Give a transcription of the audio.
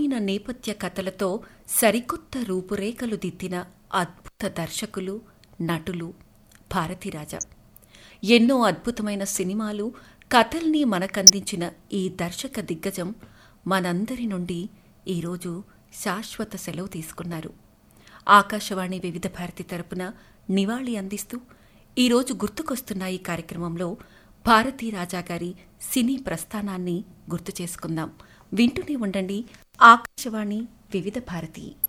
గ్రామీణ నేపథ్య కథలతో సరికొత్త రూపురేఖలు దిద్దిన అద్భుత దర్శకులు నటులు భారతీరాజ ఎన్నో అద్భుతమైన సినిమాలు కథల్ని మనకందించిన ఈ దర్శక దిగ్గజం మనందరి నుండి ఈరోజు శాశ్వత సెలవు తీసుకున్నారు ఆకాశవాణి వివిధ భారతి తరపున నివాళి అందిస్తూ ఈరోజు గుర్తుకొస్తున్న ఈ కార్యక్రమంలో భారతీ రాజా గారి సినీ ప్రస్థానాన్ని గుర్తు చేసుకుందాం వింటూనే ఉండండి ఆకాశవాణి వివిధ భారతి